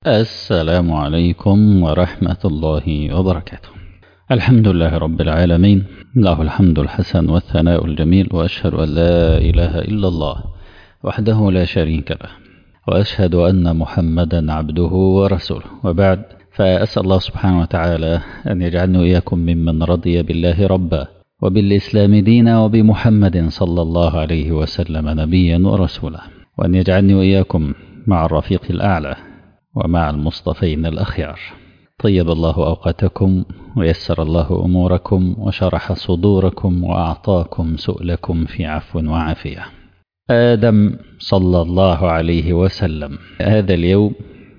السلام عليكم ورحمة الله وبركاته الحمد لله رب العالمين له الحمد الحسن والثناء الجميل وأشهد أن لا إله إلا الله وحده لا شريك له وأشهد أن محمدا عبده ورسوله وبعد فأسأل الله سبحانه وتعالى أن يجعلني وإياكم ممن رضي بالله ربا وبالإسلام دينا وبمحمد صلى الله عليه وسلم نبيا ورسولا وأن يجعلني وإياكم مع الرفيق الأعلى ومع المصطفين الأخيار طيب الله أوقاتكم ويسر الله أموركم وشرح صدوركم وأعطاكم سؤلكم في عفو وعافية آدم صلى الله عليه وسلم هذا اليوم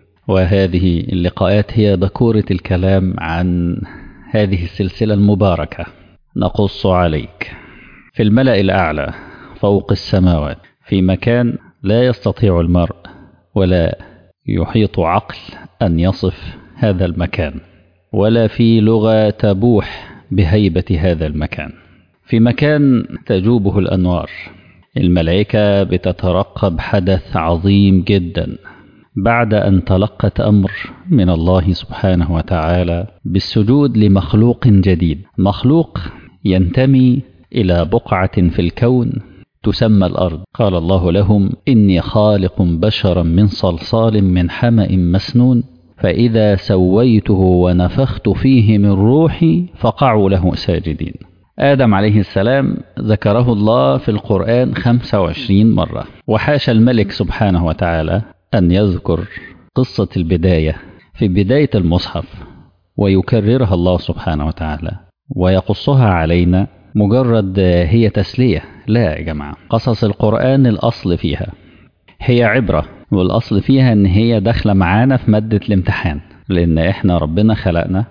وهذه اللقاءات هي ذكورة الكلام عن هذه السلسلة المباركة نقص عليك في الملأ الأعلى فوق السماوات في مكان لا يستطيع المرء ولا يحيط عقل أن يصف هذا المكان ولا في لغة تبوح بهيبة هذا المكان في مكان تجوبه الأنوار الملائكة بتترقب حدث عظيم جدا بعد أن تلقت أمر من الله سبحانه وتعالى بالسجود لمخلوق جديد مخلوق ينتمي إلى بقعة في الكون تسمى الأرض قال الله لهم إني خالق بشرا من صلصال من حمأ مسنون فإذا سويته ونفخت فيه من روحي فقعوا له ساجدين آدم عليه السلام ذكره الله في القرآن 25 مرة وحاش الملك سبحانه وتعالى أن يذكر قصة البداية في بداية المصحف ويكررها الله سبحانه وتعالى ويقصها علينا مجرد هي تسلية لا يا جماعة قصص القرآن الأصل فيها هي عبرة والأصل فيها إن هي داخلة معانا في مادة الامتحان لأن إحنا ربنا خلقنا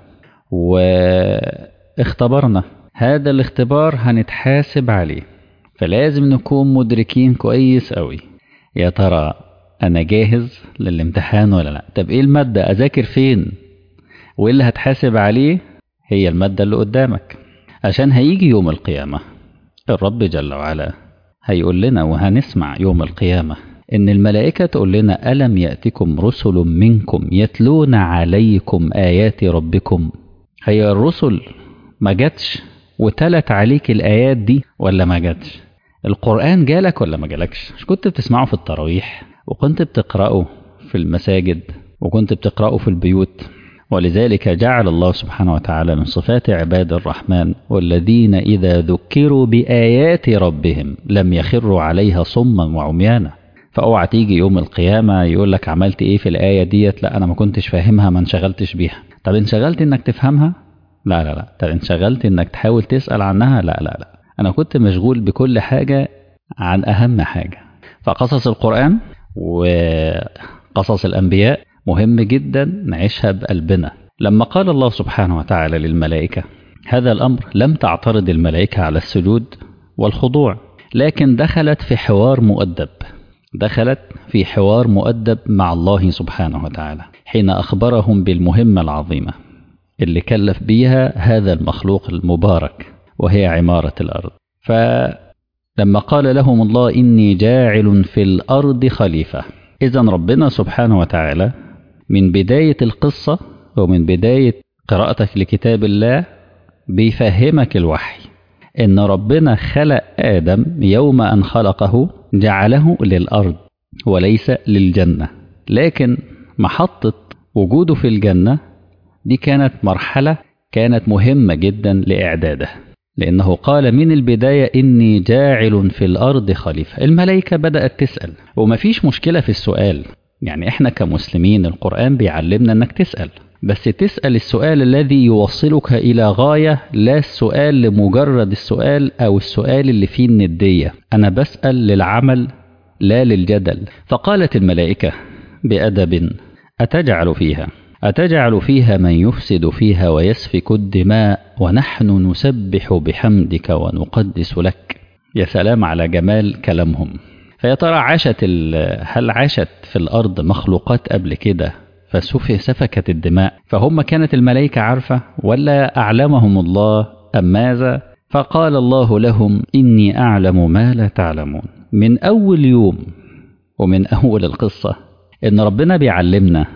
واختبرنا هذا الاختبار هنتحاسب عليه فلازم نكون مدركين كويس قوي يا ترى أنا جاهز للامتحان ولا لا طب إيه المادة أذاكر فين وإيه اللي هتحاسب عليه هي المادة اللي قدامك عشان هيجي يوم القيامة الرب جل وعلا هيقول لنا وهنسمع يوم القيامة إن الملائكة تقول لنا ألم يأتكم رسل منكم يتلون عليكم آيات ربكم هي الرسل ما جاتش وتلت عليك الآيات دي ولا ما جاتش القرآن جالك ولا ما جالكش مش كنت بتسمعه في التراويح وكنت بتقرأه في المساجد وكنت بتقرأه في البيوت ولذلك جعل الله سبحانه وتعالى من صفات عباد الرحمن والذين إذا ذكروا بآيات ربهم لم يخروا عليها صما وعميانا فاوعى تيجي يوم القيامة يقول لك عملت ايه في الآية ديت لا أنا ما كنتش فاهمها ما انشغلتش بيها طب انشغلت انك تفهمها لا لا لا طب انشغلت انك تحاول تسأل عنها لا لا لا أنا كنت مشغول بكل حاجة عن أهم حاجة فقصص القرآن وقصص الأنبياء مهم جدا نعيشها بقلبنا لما قال الله سبحانه وتعالى للملائكة هذا الأمر لم تعترض الملائكة على السجود والخضوع لكن دخلت في حوار مؤدب دخلت في حوار مؤدب مع الله سبحانه وتعالى حين أخبرهم بالمهمة العظيمة اللي كلف بيها هذا المخلوق المبارك وهي عمارة الأرض فلما قال لهم الله إني جاعل في الأرض خليفة إذا ربنا سبحانه وتعالى من بداية القصة ومن بداية قراءتك لكتاب الله بيفهمك الوحي إن ربنا خلق آدم يوم أن خلقه جعله للأرض وليس للجنة لكن محطة وجوده في الجنة دي كانت مرحلة كانت مهمة جدا لإعداده لأنه قال من البداية إني جاعل في الأرض خليفة الملائكة بدأت تسأل ومفيش مشكلة في السؤال يعني إحنا كمسلمين القرآن بيعلمنا إنك تسأل بس تسأل السؤال الذي يوصلك إلى غاية لا السؤال لمجرد السؤال أو السؤال اللي فيه الندية أنا بسأل للعمل لا للجدل فقالت الملائكة بأدب أتجعل فيها أتجعل فيها من يفسد فيها ويسفك الدماء ونحن نسبح بحمدك ونقدس لك يا سلام على جمال كلامهم فيا ترى عاشت هل عاشت في الأرض مخلوقات قبل كده فسفك سفكت الدماء فهم كانت الملائكة عارفة ولا أعلمهم الله أم ماذا فقال الله لهم إني أعلم ما لا تعلمون من أول يوم ومن أول القصة إن ربنا بيعلمنا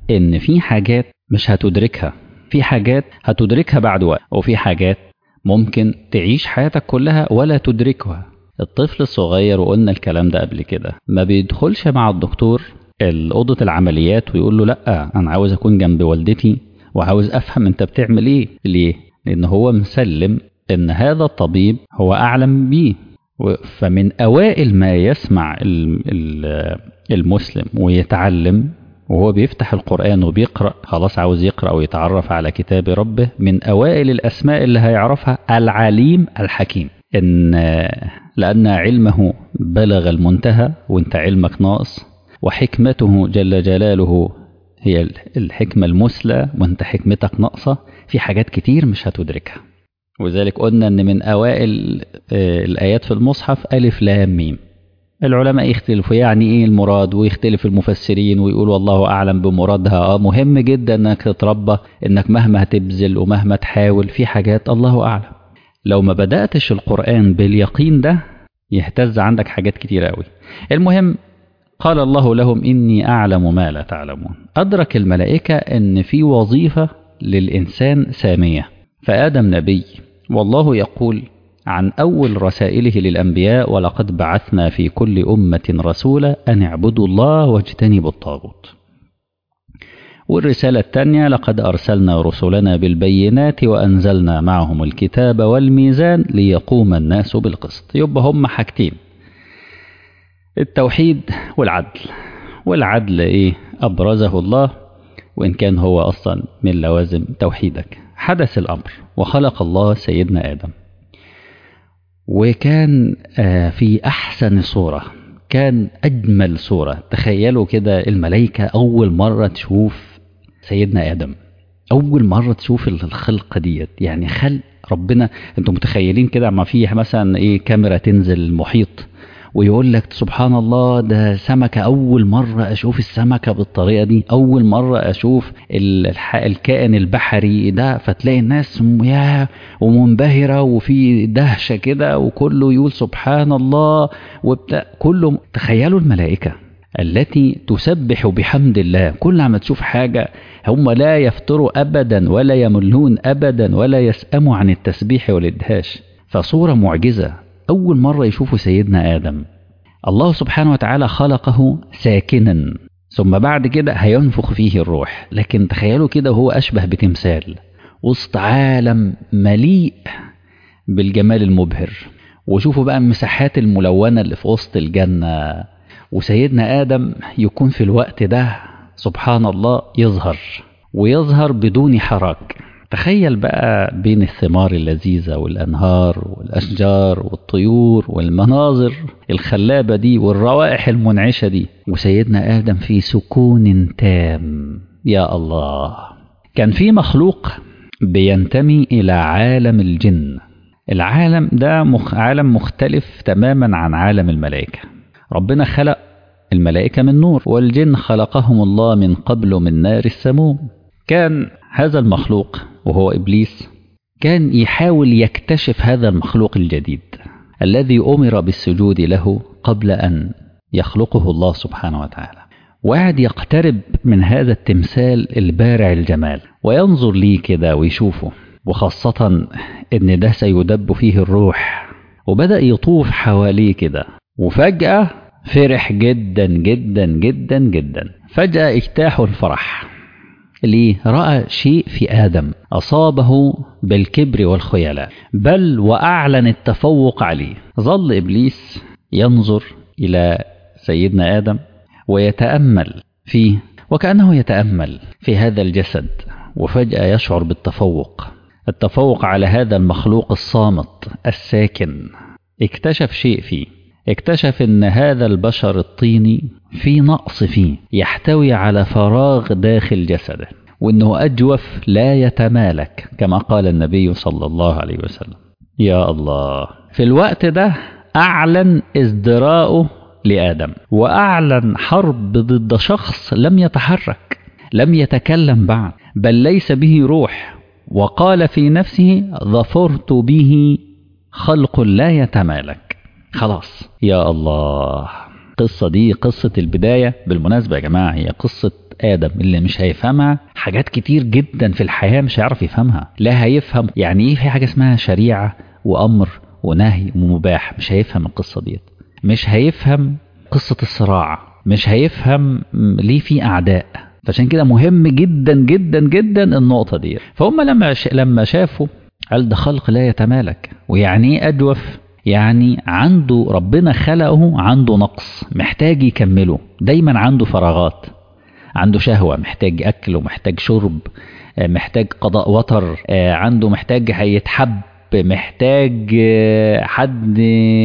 إن في حاجات مش هتدركها في حاجات هتدركها بعد وقت وفي حاجات ممكن تعيش حياتك كلها ولا تدركها الطفل الصغير وقلنا الكلام ده قبل كده ما بيدخلش مع الدكتور أوضة العمليات ويقول له لأ أنا عاوز أكون جنب والدتي وعاوز أفهم أنت بتعمل إيه ليه؟ لأن هو مسلم إن هذا الطبيب هو أعلم بيه فمن أوائل ما يسمع المسلم ويتعلم وهو بيفتح القرآن وبيقرأ خلاص عاوز يقرأ ويتعرف على كتاب ربه من أوائل الأسماء اللي هيعرفها العليم الحكيم إن لأن علمه بلغ المنتهى وانت علمك ناقص وحكمته جل جلاله هي الحكمة المثلى وانت حكمتك ناقصة في حاجات كتير مش هتدركها وذلك قلنا ان من اوائل الايات في المصحف الف لام ميم العلماء يختلفوا يعني ايه المراد ويختلف المفسرين ويقولوا والله اعلم بمرادها اه مهم جدا انك تتربى انك مهما هتبذل ومهما تحاول في حاجات الله اعلم لو ما بداتش القران باليقين ده يهتز عندك حاجات كتير قوي المهم قال الله لهم اني اعلم ما لا تعلمون ادرك الملائكه ان في وظيفه للانسان ساميه فادم نبي والله يقول عن أول رسائله للأنبياء ولقد بعثنا في كل أمة رسولا أن اعبدوا الله واجتنبوا الطاغوت والرسالة الثانية لقد أرسلنا رسلنا بالبينات وأنزلنا معهم الكتاب والميزان ليقوم الناس بالقسط يبقى هم حاجتين التوحيد والعدل والعدل إيه أبرزه الله وإن كان هو أصلا من لوازم توحيدك حدث الأمر وخلق الله سيدنا آدم وكان في أحسن صورة كان أجمل صورة تخيلوا كده الملائكة أول مرة تشوف سيدنا آدم أول مرة تشوف الخلقة ديت يعني خلق ربنا أنتم متخيلين كده ما في مثلا إيه كاميرا تنزل المحيط ويقول لك سبحان الله ده سمكة أول مرة أشوف السمكة بالطريقة دي أول مرة أشوف الكائن البحري ده فتلاقي الناس يا ومنبهرة وفي دهشة كده وكله يقول سبحان الله وبتاع كله تخيلوا الملائكة التي تسبح بحمد الله كل ما تشوف حاجة هم لا يفتروا أبدا ولا يملون أبدا ولا يسأموا عن التسبيح والإدهاش فصورة معجزة أول مرة يشوفوا سيدنا آدم الله سبحانه وتعالى خلقه ساكنا ثم بعد كده هينفخ فيه الروح لكن تخيلوا كده وهو أشبه بتمثال وسط عالم مليء بالجمال المبهر وشوفوا بقى المساحات الملونة اللي في وسط الجنة وسيدنا آدم يكون في الوقت ده سبحان الله يظهر ويظهر بدون حراك تخيل بقى بين الثمار اللذيذة والأنهار والأشجار والطيور والمناظر الخلابة دي والروائح المنعشة دي وسيدنا آدم في سكون تام يا الله كان في مخلوق بينتمي إلى عالم الجن العالم ده مخ عالم مختلف تماما عن عالم الملائكة ربنا خلق الملائكة من نور والجن خلقهم الله من قبل من نار السموم كان هذا المخلوق وهو إبليس كان يحاول يكتشف هذا المخلوق الجديد الذي أمر بالسجود له قبل أن يخلقه الله سبحانه وتعالى وقعد يقترب من هذا التمثال البارع الجمال وينظر ليه كده ويشوفه وخاصة إن ده سيدب فيه الروح وبدأ يطوف حواليه كده وفجأة فرح جدا جدا جدا جدا فجأة اجتاحه الفرح ليه؟ رأى شيء في آدم أصابه بالكبر والخيلاء بل وأعلن التفوق عليه ظل إبليس ينظر إلى سيدنا آدم ويتأمل فيه وكأنه يتأمل في هذا الجسد وفجأة يشعر بالتفوق التفوق على هذا المخلوق الصامت الساكن اكتشف شيء فيه اكتشف ان هذا البشر الطيني في نقص فيه يحتوي على فراغ داخل جسده وانه اجوف لا يتمالك كما قال النبي صلى الله عليه وسلم يا الله في الوقت ده اعلن ازدراءه لادم واعلن حرب ضد شخص لم يتحرك لم يتكلم بعد بل ليس به روح وقال في نفسه ظفرت به خلق لا يتمالك خلاص يا الله القصة دي قصة البداية بالمناسبة يا جماعة هي قصة آدم اللي مش هيفهمها حاجات كتير جدا في الحياة مش هيعرف يفهمها لا هيفهم يعني إيه في حاجة اسمها شريعة وأمر ونهي ومباح مش هيفهم القصة ديت مش هيفهم قصة الصراع مش هيفهم ليه في أعداء فعشان كده مهم جدا جدا جدا النقطة دي فهم لما لما شافوا قال ده خلق لا يتمالك ويعني ايه أجوف يعني عنده ربنا خلقه عنده نقص محتاج يكمله دايما عنده فراغات عنده شهوة محتاج أكل ومحتاج شرب محتاج قضاء وطر عنده محتاج هيتحب محتاج حد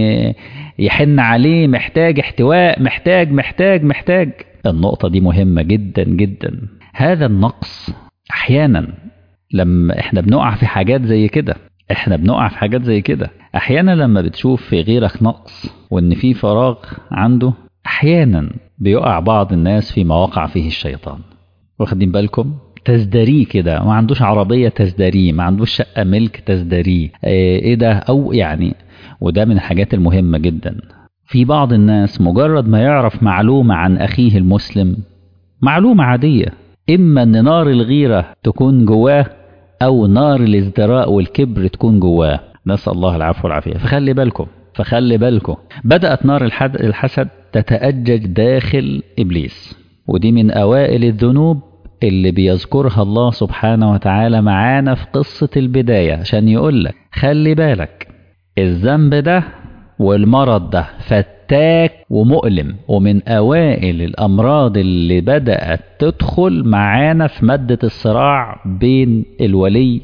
يحن عليه محتاج احتواء محتاج محتاج محتاج النقطة دي مهمة جدا جدا هذا النقص أحيانا لما احنا بنقع في حاجات زي كده احنا بنقع في حاجات زي كده احيانا لما بتشوف في غيرك نقص وان في فراغ عنده احيانا بيقع بعض الناس في مواقع فيه الشيطان واخدين بالكم تزدريه كده ما عندوش عربية تزدريه ما عندوش شقة ملك تزدريه ايه ده او يعني وده من الحاجات المهمة جدا في بعض الناس مجرد ما يعرف معلومة عن أخيه المسلم معلومة عادية إما أن نار الغيرة تكون جواه أو نار الازدراء والكبر تكون جواه نسأل الله العفو والعافية فخلي بالكم فخلي بالكم بدأت نار الحسد تتأجج داخل إبليس ودي من أوائل الذنوب اللي بيذكرها الله سبحانه وتعالى معانا في قصة البداية عشان يقول لك خلي بالك الذنب ده والمرض ده فتاك ومؤلم ومن أوائل الأمراض اللي بدأت تدخل معانا في مادة الصراع بين الولي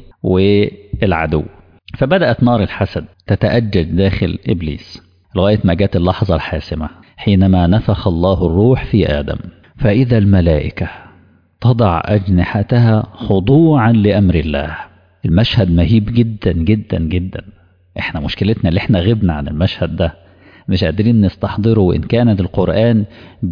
والعدو فبدأت نار الحسد تتأجج داخل إبليس لغاية ما جت اللحظة الحاسمة حينما نفخ الله الروح في آدم فإذا الملائكة تضع أجنحتها خضوعا لأمر الله المشهد مهيب جدا جدا جدا احنا مشكلتنا اللي احنا غبنا عن المشهد ده مش قادرين نستحضره وإن كان القرآن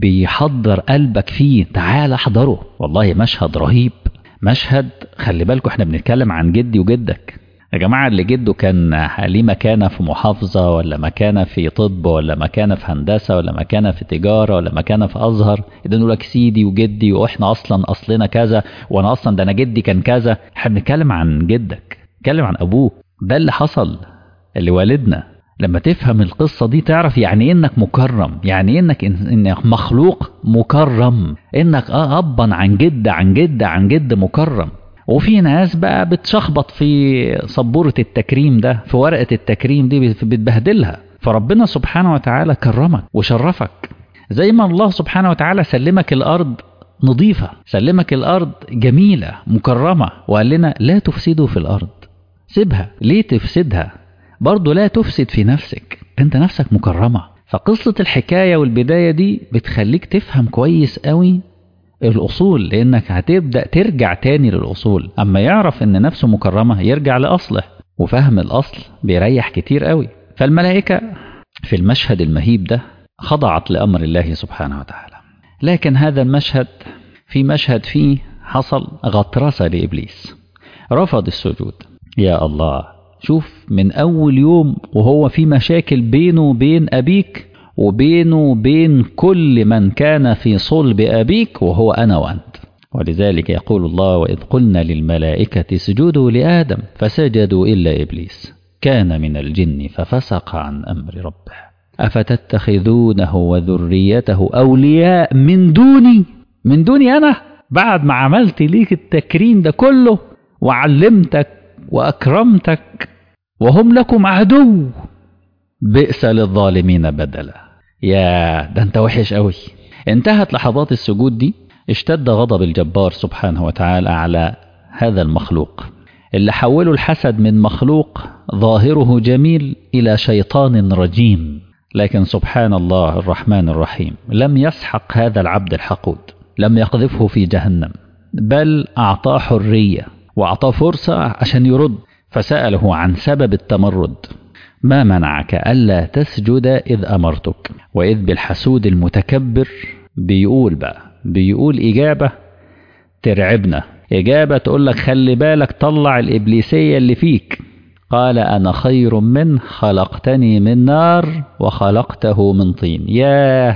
بيحضر قلبك فيه تعال احضره والله مشهد رهيب مشهد خلي بالكم احنا بنتكلم عن جدي وجدك يا جماعة اللي جده كان ليه مكانة في محافظة ولا مكانة في طب ولا مكانة في هندسة ولا مكانة في تجارة ولا مكانة في أزهر يقول لك سيدي وجدي وإحنا أصلا أصلنا كذا وأنا أصلا ده أنا جدي كان كذا احنا بنتكلم عن جدك بنتكلم عن أبوه ده اللي حصل اللي والدنا لما تفهم القصة دي تعرف يعني إيه انك مكرم يعني إيه انك انك مخلوق مكرم انك اه ابا عن جد عن جد عن جد مكرم وفي ناس بقى بتشخبط في سبورة التكريم ده في ورقة التكريم دي بتبهدلها فربنا سبحانه وتعالى كرمك وشرفك زي ما الله سبحانه وتعالى سلمك الأرض نظيفة سلمك الأرض جميلة مكرمة وقال لنا لا تفسدوا في الأرض سيبها ليه تفسدها برضه لا تفسد في نفسك انت نفسك مكرمة فقصة الحكاية والبداية دي بتخليك تفهم كويس قوي الأصول لأنك هتبدأ ترجع تاني للأصول أما يعرف أن نفسه مكرمة يرجع لأصله وفهم الأصل بيريح كتير قوي فالملائكة في المشهد المهيب ده خضعت لأمر الله سبحانه وتعالى لكن هذا المشهد في مشهد فيه حصل غطرسة لإبليس رفض السجود يا الله شوف من أول يوم وهو في مشاكل بينه وبين أبيك وبينه وبين كل من كان في صلب أبيك وهو أنا وأنت ولذلك يقول الله وإذ قلنا للملائكة اسجدوا لآدم فسجدوا إلا إبليس كان من الجن ففسق عن أمر ربه أفتتخذونه وذريته أولياء من دوني من دوني أنا بعد ما عملت ليك التكريم ده كله وعلمتك وأكرمتك وهم لكم عدو بئس للظالمين بدلا يا ده انت وحش قوي انتهت لحظات السجود دي اشتد غضب الجبار سبحانه وتعالى على هذا المخلوق اللي حوله الحسد من مخلوق ظاهره جميل إلى شيطان رجيم لكن سبحان الله الرحمن الرحيم لم يسحق هذا العبد الحقود لم يقذفه في جهنم بل أعطاه حرية وأعطاه فرصة عشان يرد فسأله عن سبب التمرد ما منعك ألا تسجد إذ أمرتك وإذ بالحسود المتكبر بيقول بقى بيقول إجابة ترعبنا إجابة تقول لك خلي بالك طلع الإبليسية اللي فيك قال أنا خير منه خلقتني من نار وخلقته من طين ياه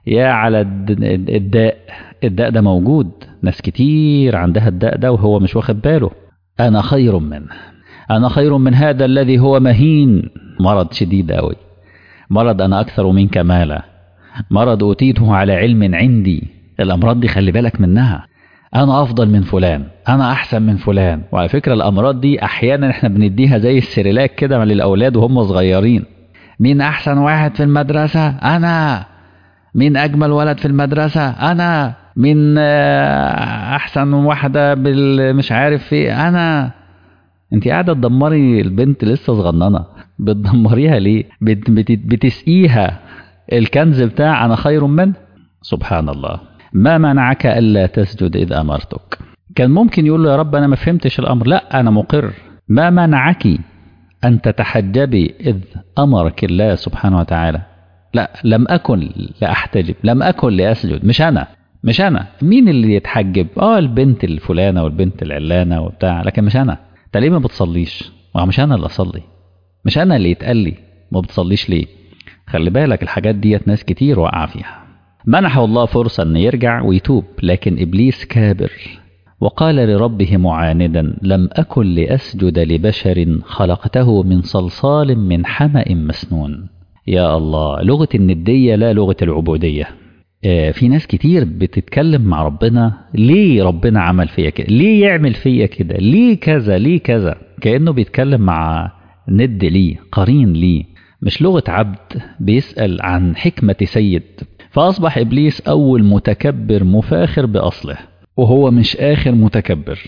يا على الداء الداء ده موجود ناس كتير عندها الداء ده وهو مش واخد باله أنا خير منه أنا خير من هذا الذي هو مهين مرض شديد أوي مرض أنا أكثر منك مالا مرض أوتيته على علم عندي الأمراض دي خلي بالك منها أنا أفضل من فلان أنا أحسن من فلان وعلى فكرة الأمراض دي أحيانا إحنا بنديها زي السيريلاك كده للأولاد وهم صغيرين مين أحسن واحد في المدرسة أنا مين أجمل ولد في المدرسة أنا مين أحسن واحدة مش عارف في أنا أنت قاعدة تدمري البنت لسه صغننة بتدمريها ليه بت بت بتسقيها الكنز بتاع أنا خير منه سبحان الله ما منعك ألا تسجد إذ أمرتك كان ممكن يقول له يا رب أنا ما فهمتش الأمر لا أنا مقر ما منعك أن تتحجبي إذ أمرك الله سبحانه وتعالى لا لم أكن لأحتجب لم أكن لأسجد مش أنا مش أنا مين اللي يتحجب آه البنت الفلانة والبنت العلانة وبتاع لكن مش أنا أنت ليه ما بتصليش مش أنا اللي أصلي مش أنا اللي يتقال لي ما بتصليش ليه خلي بالك الحاجات ديت ناس كتير وقع فيها منحه الله فرصة أن يرجع ويتوب لكن إبليس كابر وقال لربه معاندا لم أكن لأسجد لبشر خلقته من صلصال من حمأ مسنون يا الله لغة الندية لا لغة العبودية آه في ناس كتير بتتكلم مع ربنا ليه ربنا عمل فيا كده ليه يعمل فيا كده ليه كذا ليه كذا كأنه بيتكلم مع ند ليه قرين ليه مش لغة عبد بيسأل عن حكمة سيد فأصبح إبليس أول متكبر مفاخر بأصله وهو مش آخر متكبر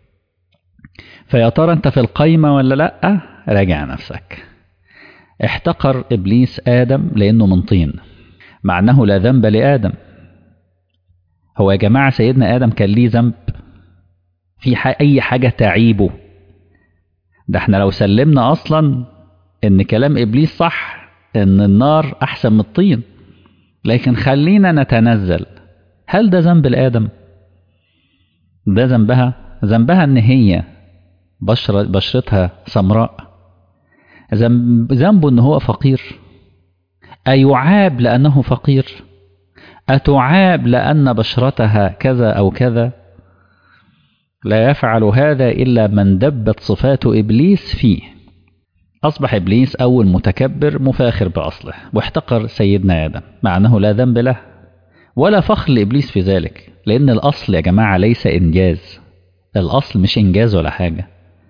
فيا ترى أنت في القايمة ولا لأ راجع نفسك احتقر إبليس آدم لأنه من طين مع أنه لا ذنب لآدم هو يا جماعة سيدنا آدم كان ليه ذنب في أي حاجة تعيبه ده احنا لو سلمنا أصلا إن كلام إبليس صح إن النار أحسن من الطين لكن خلينا نتنزل هل ده ذنب لآدم؟ ده ذنبها ذنبها ان هي بشرة بشرتها سمراء ذنبه ان هو فقير أيعاب لأنه فقير أتعاب لأن بشرتها كذا أو كذا لا يفعل هذا إلا من دبت صفات إبليس فيه أصبح إبليس أول متكبر مفاخر بأصله واحتقر سيدنا آدم مع أنه لا ذنب له ولا فخر لإبليس في ذلك لأن الأصل يا جماعة ليس إنجاز الأصل مش إنجاز ولا حاجة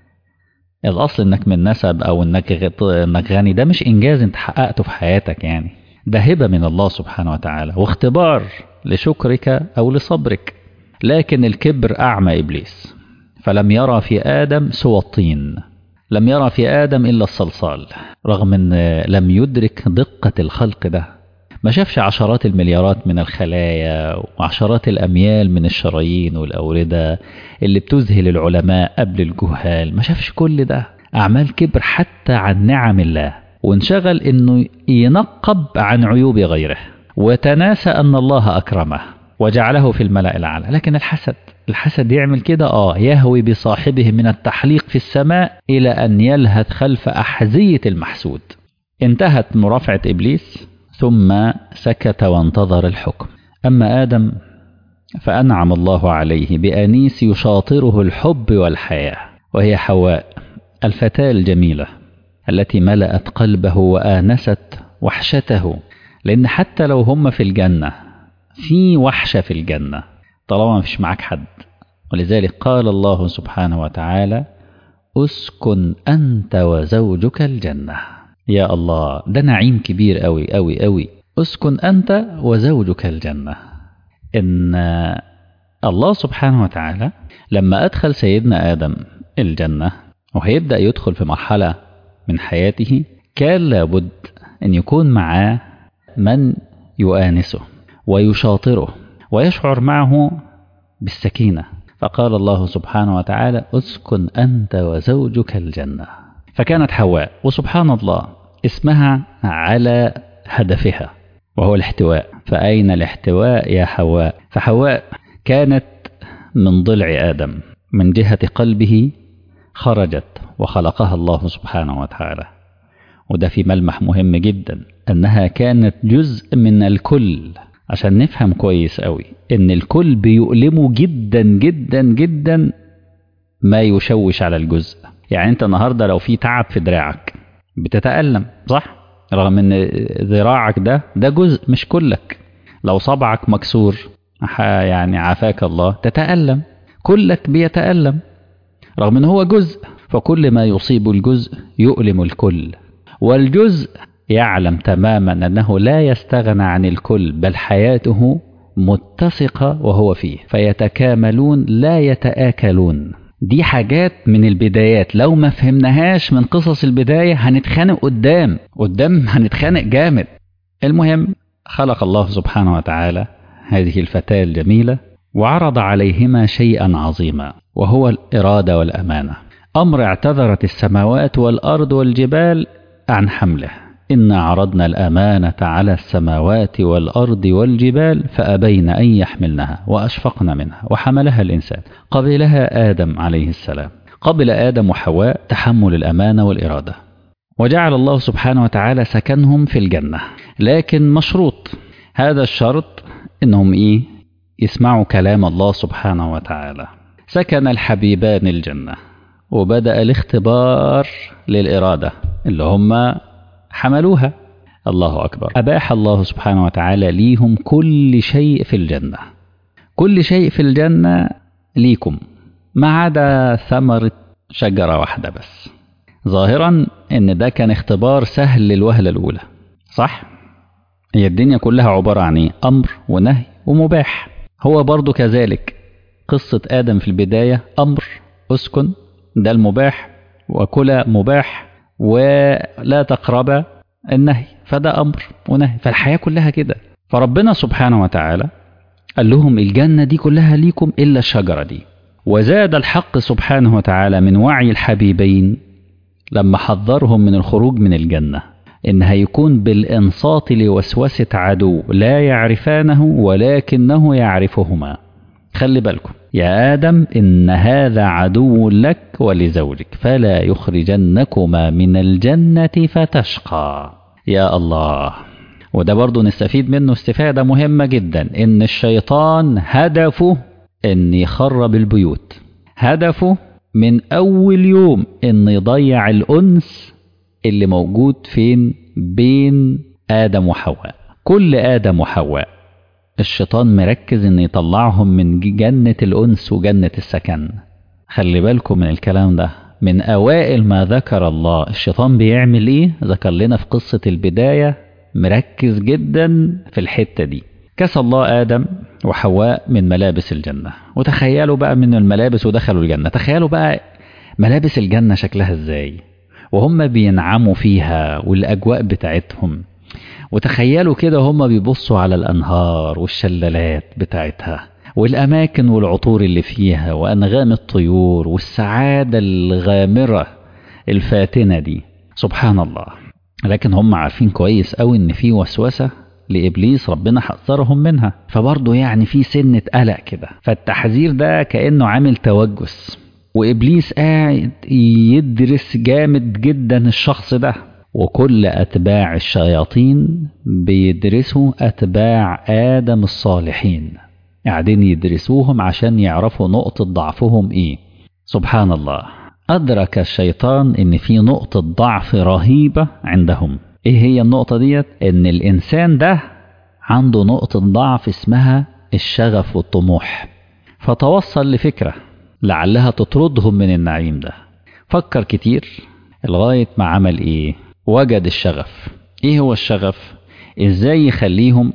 الأصل إنك من نسب أو إنك إنك غني ده مش إنجاز أنت حققته في حياتك يعني ده هبة من الله سبحانه وتعالى واختبار لشكرك أو لصبرك لكن الكبر أعمى إبليس فلم يرى في آدم سوى الطين لم يرى في آدم إلا الصلصال رغم أن لم يدرك دقة الخلق ده ما شافش عشرات المليارات من الخلايا وعشرات الأميال من الشرايين والأوردة اللي بتذهل العلماء قبل الجهال ما شافش كل ده أعمال كبر حتى عن نعم الله وانشغل أنه ينقب عن عيوب غيره وتناسى أن الله أكرمه وجعله في الملأ الأعلى لكن الحسد الحسد يعمل كده آه يهوي بصاحبه من التحليق في السماء إلى أن يلهث خلف أحذية المحسود انتهت مرافعة إبليس ثم سكت وانتظر الحكم أما آدم فأنعم الله عليه بأنيس يشاطره الحب والحياة وهي حواء الفتاة الجميلة التي ملأت قلبه وآنست وحشته لأن حتى لو هم في الجنة في وحشة في الجنة طالما مفيش معاك حد ولذلك قال الله سبحانه وتعالى اسكن أنت وزوجك الجنة يا الله ده نعيم كبير قوي قوي قوي اسكن أنت وزوجك الجنة إن الله سبحانه وتعالى لما أدخل سيدنا آدم الجنة وهيبدأ يدخل في مرحلة من حياته كان لابد أن يكون معاه من يؤانسه ويشاطره ويشعر معه بالسكينة فقال الله سبحانه وتعالى اسكن أنت وزوجك الجنة فكانت حواء وسبحان الله اسمها على هدفها وهو الاحتواء فأين الاحتواء يا حواء فحواء كانت من ضلع آدم من جهة قلبه خرجت وخلقها الله سبحانه وتعالى وده في ملمح مهم جدا أنها كانت جزء من الكل عشان نفهم كويس قوي ان الكل بيؤلمه جدا جدا جدا ما يشوش على الجزء يعني انت النهارده لو في تعب في دراعك بتتألم صح رغم ان ذراعك ده ده جزء مش كلك لو صبعك مكسور يعني عافاك الله تتألم كلك بيتألم رغم ان هو جزء فكل ما يصيب الجزء يؤلم الكل والجزء يعلم تماما انه لا يستغنى عن الكل بل حياته متسقه وهو فيه فيتكاملون لا يتآكلون دي حاجات من البدايات لو ما فهمناهاش من قصص البدايه هنتخانق قدام قدام هنتخانق جامد المهم خلق الله سبحانه وتعالى هذه الفتاه الجميله وعرض عليهما شيئا عظيما وهو الاراده والامانه امر اعتذرت السماوات والارض والجبال عن حمله إنا عرضنا الأمانة على السماوات والأرض والجبال فأبين أن يحملنها وأشفقن منها وحملها الإنسان قبلها آدم عليه السلام قبل آدم وحواء تحمل الأمانة والإرادة وجعل الله سبحانه وتعالى سكنهم في الجنة لكن مشروط هذا الشرط إنهم إيه يسمعوا كلام الله سبحانه وتعالى سكن الحبيبان الجنة وبدأ الاختبار للإرادة اللي هم حملوها الله أكبر أباح الله سبحانه وتعالى ليهم كل شيء في الجنة كل شيء في الجنة ليكم ما عدا ثمرة شجرة واحدة بس ظاهرا ان ده كان اختبار سهل للوهلة الأولى صح؟ هي الدنيا كلها عبارة عن ايه؟ أمر ونهي ومباح هو برضو كذلك قصة آدم في البداية أمر أسكن ده المباح وكلا مباح ولا تقرب النهي فده امر ونهي فالحياه كلها كده فربنا سبحانه وتعالى قال لهم الجنه دي كلها ليكم الا الشجره دي وزاد الحق سبحانه وتعالى من وعي الحبيبين لما حذرهم من الخروج من الجنه ان هيكون بالانصات لوسوسه عدو لا يعرفانه ولكنه يعرفهما خلي بالكم يا آدم إن هذا عدو لك ولزوجك فلا يخرجنكما من الجنة فتشقى يا الله وده برضو نستفيد منه استفادة مهمة جدا إن الشيطان هدفه إن يخرب البيوت هدفه من أول يوم إن يضيع الأنس اللي موجود فين بين آدم وحواء كل آدم وحواء الشيطان مركز ان يطلعهم من جنة الأنس وجنة السكن خلي بالكم من الكلام ده من أوائل ما ذكر الله الشيطان بيعمل إيه ذكر لنا في قصة البداية مركز جدا في الحتة دي كسى الله آدم وحواء من ملابس الجنة وتخيلوا بقى من الملابس ودخلوا الجنة تخيلوا بقى ملابس الجنة شكلها ازاي وهم بينعموا فيها والأجواء بتاعتهم وتخيلوا كده هم بيبصوا على الأنهار والشلالات بتاعتها والأماكن والعطور اللي فيها وأنغام الطيور والسعادة الغامرة الفاتنة دي سبحان الله لكن هم عارفين كويس قوي إن في وسوسة لإبليس ربنا حذرهم منها فبرضه يعني في سنة قلق كده فالتحذير ده كأنه عامل توجس وإبليس قاعد يدرس جامد جدا الشخص ده وكل أتباع الشياطين بيدرسوا أتباع آدم الصالحين قاعدين يدرسوهم عشان يعرفوا نقطة ضعفهم إيه سبحان الله أدرك الشيطان إن في نقطة ضعف رهيبة عندهم إيه هي النقطة ديت؟ إن الإنسان ده عنده نقطة ضعف اسمها الشغف والطموح فتوصل لفكرة لعلها تطردهم من النعيم ده فكر كتير لغاية ما عمل إيه؟ وجد الشغف ايه هو الشغف ازاي يخليهم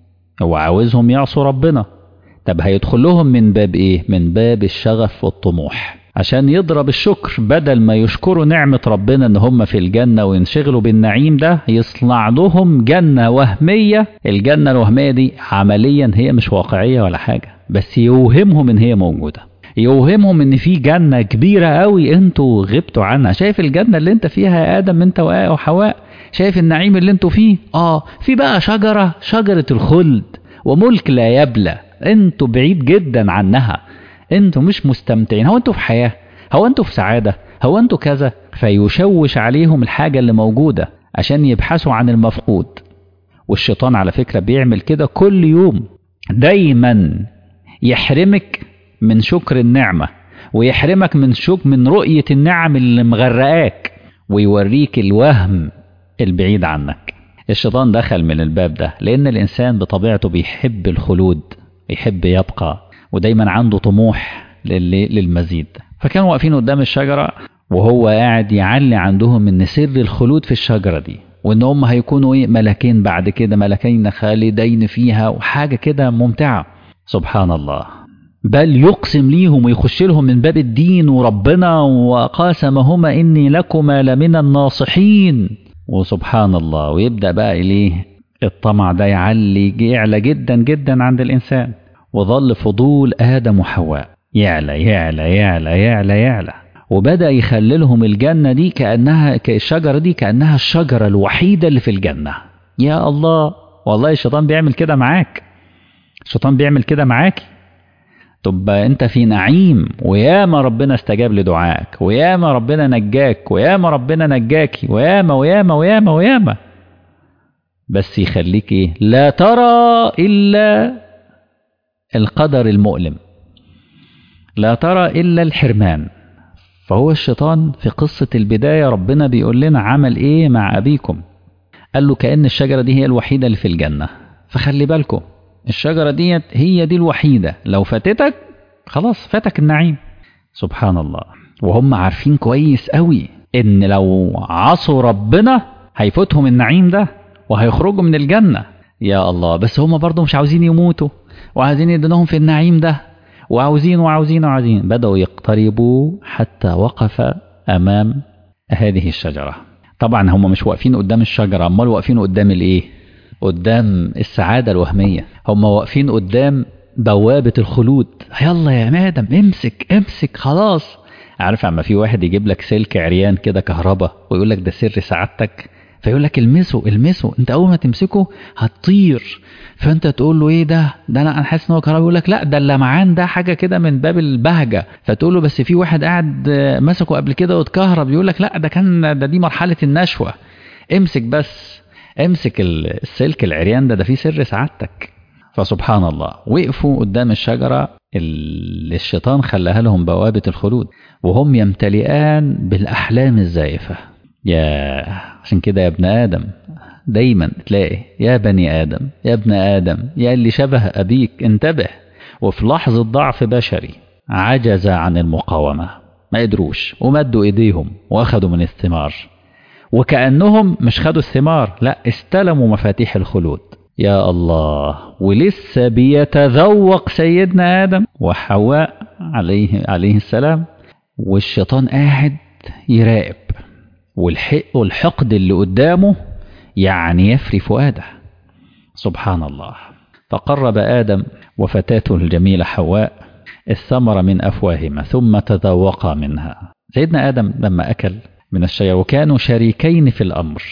هو عاوزهم يعصوا ربنا طب هيدخل لهم من باب ايه من باب الشغف والطموح عشان يضرب الشكر بدل ما يشكروا نعمة ربنا ان هم في الجنة وينشغلوا بالنعيم ده يصنع لهم جنة وهمية الجنة الوهمية دي عمليا هي مش واقعية ولا حاجة بس يوهمهم ان هي موجودة يوهمهم ان في جنه كبيره قوي انتوا غبتوا عنها شايف الجنه اللي انت فيها يا ادم انت وحواء شايف النعيم اللي انتوا فيه اه في بقى شجره شجره الخلد وملك لا يبلى انتوا بعيد جدا عنها انتوا مش مستمتعين هو انتوا في حياه هو انتوا في سعاده هو انتوا كذا فيشوش عليهم الحاجه اللي موجوده عشان يبحثوا عن المفقود والشيطان على فكرة بيعمل كده كل يوم دايما يحرمك من شكر النعمة ويحرمك من شك من رؤية النعم اللي مغرقاك ويوريك الوهم البعيد عنك الشيطان دخل من الباب ده لأن الإنسان بطبيعته بيحب الخلود يحب يبقى ودايما عنده طموح للمزيد فكانوا واقفين قدام الشجرة وهو قاعد يعلي عندهم ان سر الخلود في الشجرة دي وان هم هيكونوا ايه ملكين بعد كده ملكين خالدين فيها وحاجة كده ممتعة سبحان الله بل يقسم ليهم ويخش لهم من باب الدين وربنا وقاسمهما اني لكما لمن الناصحين وسبحان الله ويبدأ بقى إليه الطمع ده يعلي يعلى جدا جدا عند الإنسان وظل فضول آدم وحواء يعلى يعلى يعلى يعلى يعلى وبدأ يخللهم الجنة دي كأنها الشجرة دي كأنها الشجرة الوحيدة اللي في الجنة يا الله والله الشيطان بيعمل كده معاك الشيطان بيعمل كده معاكي طب انت في نعيم وياما ربنا استجاب لدعائك وياما ربنا نجاك وياما ربنا نجاكي وياما وياما وياما وياما بس يخليك ايه لا ترى الا القدر المؤلم لا ترى الا الحرمان فهو الشيطان في قصة البداية ربنا بيقول لنا عمل ايه مع ابيكم قال له كأن الشجرة دي هي الوحيدة اللي في الجنة فخلي بالكم الشجرة ديت هي دي الوحيدة لو فاتتك خلاص فاتك النعيم سبحان الله وهم عارفين كويس قوي ان لو عصوا ربنا هيفوتهم النعيم ده وهيخرجوا من الجنة يا الله بس هم برضه مش عاوزين يموتوا وعايزين يدنهم في النعيم ده وعاوزين وعاوزين وعاوزين بدأوا يقتربوا حتى وقف أمام هذه الشجرة طبعا هم مش واقفين قدام الشجرة امال واقفين قدام الايه قدام السعادة الوهمية هم واقفين قدام بوابة الخلود يلا يا مادم امسك امسك خلاص عارف اما في واحد يجيب لك سلك عريان كده كهرباء ويقول لك ده سر سعادتك فيقول لك المسه المسه انت اول ما تمسكه هتطير فانت تقول له ايه ده ده انا حاسس ان هو كهرباء يقول لك لا ده اللمعان ده حاجه كده من باب البهجه فتقول له بس في واحد قاعد مسكه قبل كده واتكهرب يقول لك لا ده كان ده دي مرحله النشوه امسك بس امسك السلك العريان ده ده فيه سر سعادتك فسبحان الله وقفوا قدام الشجرة اللي الشيطان خلاها لهم بوابة الخلود وهم يمتلئان بالأحلام الزائفة يا عشان كده يا ابن آدم دايما تلاقي يا بني آدم يا ابن آدم يا اللي شبه أبيك انتبه وفي لحظة ضعف بشري عجز عن المقاومة ما قدروش ومدوا إيديهم وأخذوا من الثمار وكأنهم مش خدوا الثمار لا استلموا مفاتيح الخلود يا الله ولسه بيتذوق سيدنا آدم وحواء عليه عليه السلام والشيطان قاعد يراقب والحق والحقد اللي قدامه يعني يفري فؤاده سبحان الله فقرب آدم وفتاته الجميلة حواء الثمر من أفواههما ثم تذوقا منها سيدنا آدم لما أكل من الشجر وكانوا شريكين في الأمر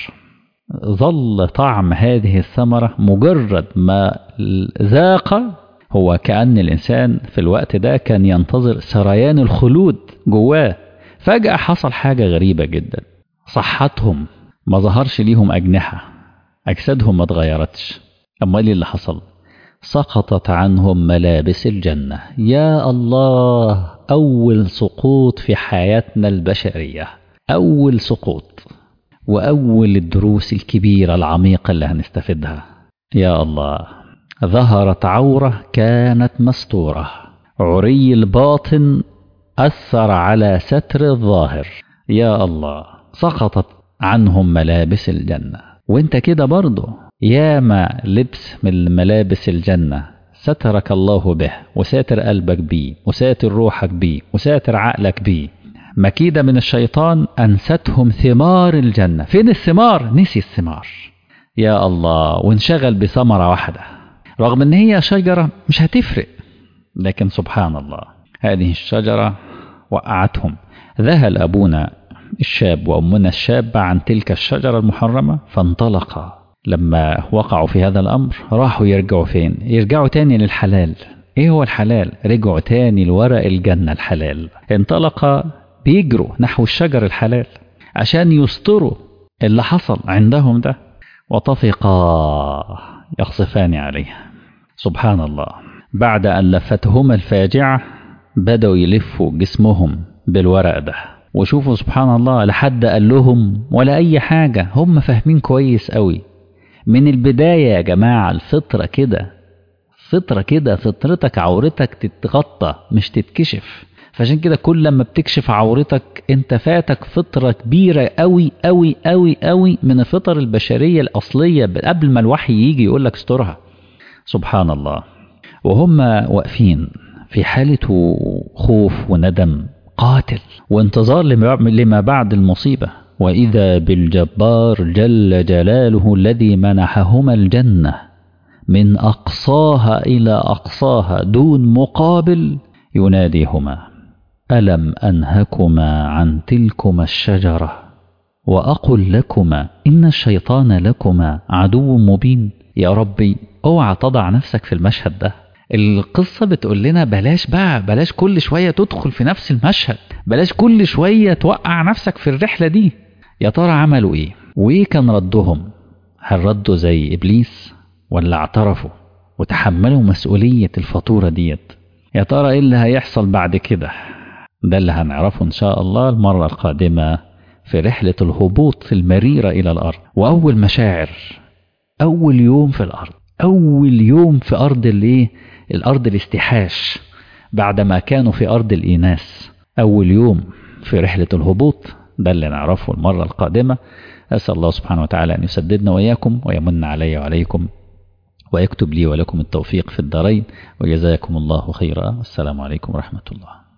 ظل طعم هذه الثمرة مجرد ما ذاق هو كأن الإنسان في الوقت ده كان ينتظر سريان الخلود جواه فجأة حصل حاجة غريبة جدا صحتهم ما ظهرش ليهم أجنحة أجسادهم ما اتغيرتش أمال إيه اللي حصل سقطت عنهم ملابس الجنة يا الله أول سقوط في حياتنا البشرية أول سقوط وأول الدروس الكبيرة العميقة اللي هنستفيدها يا الله ظهرت عورة كانت مستورة عري الباطن أثر على ستر الظاهر يا الله سقطت عنهم ملابس الجنة وانت كده برضه ياما لبس من ملابس الجنة سترك الله به وساتر قلبك بيه وساتر روحك بيه وساتر عقلك بيه مكيدة من الشيطان أنستهم ثمار الجنة فين الثمار؟ نسي الثمار يا الله وانشغل بثمرة واحدة رغم ان هي شجرة مش هتفرق لكن سبحان الله هذه الشجرة وقعتهم ذهل أبونا الشاب وأمنا الشابة عن تلك الشجرة المحرمة فانطلقا لما وقعوا في هذا الأمر راحوا يرجعوا فين يرجعوا تاني للحلال ايه هو الحلال رجعوا تاني لورق الجنة الحلال انطلق بيجروا نحو الشجر الحلال عشان يستروا اللي حصل عندهم ده وطفقا يخصفان عليها سبحان الله بعد أن لفتهما الفاجعة بدأوا يلفوا جسمهم بالورق ده وشوفوا سبحان الله لحد قال لهم ولا أي حاجة هم فاهمين كويس قوي من البداية يا جماعة الفطرة كده فطرة كده فطرتك عورتك تتغطى مش تتكشف فعشان كده كل لما بتكشف عورتك انت فاتك فطرة كبيرة قوي قوي قوي قوي من الفطر البشرية الأصلية قبل ما الوحي يجي يقول لك استرها سبحان الله وهم واقفين في حالة خوف وندم قاتل وانتظار لما بعد المصيبة وإذا بالجبار جل جلاله الذي منحهما الجنة من أقصاها إلى أقصاها دون مقابل يناديهما ألم أنهكما عن تلكما الشجرة وأقل لكما إن الشيطان لكما عدو مبين يا ربي اوعى تضع نفسك في المشهد ده القصة بتقول لنا بلاش بقى بلاش كل شوية تدخل في نفس المشهد بلاش كل شوية توقع نفسك في الرحلة دي يا ترى عملوا ايه وايه كان ردهم هل ردوا زي ابليس ولا اعترفوا وتحملوا مسؤولية الفاتورة ديت يا ترى ايه اللي هيحصل بعد كده ده اللي هنعرفه ان شاء الله المرة القادمة في رحلة الهبوط المريرة الى الارض واول مشاعر اول يوم في الارض اول يوم في ارض الايه الارض الاستحاش بعدما كانوا في ارض الايناس اول يوم في رحلة الهبوط ده اللي نعرفه المرة القادمة أسأل الله سبحانه وتعالى أن يسددنا وإياكم ويمن علي وعليكم ويكتب لي ولكم التوفيق في الدارين وجزاكم الله خيرا والسلام عليكم ورحمة الله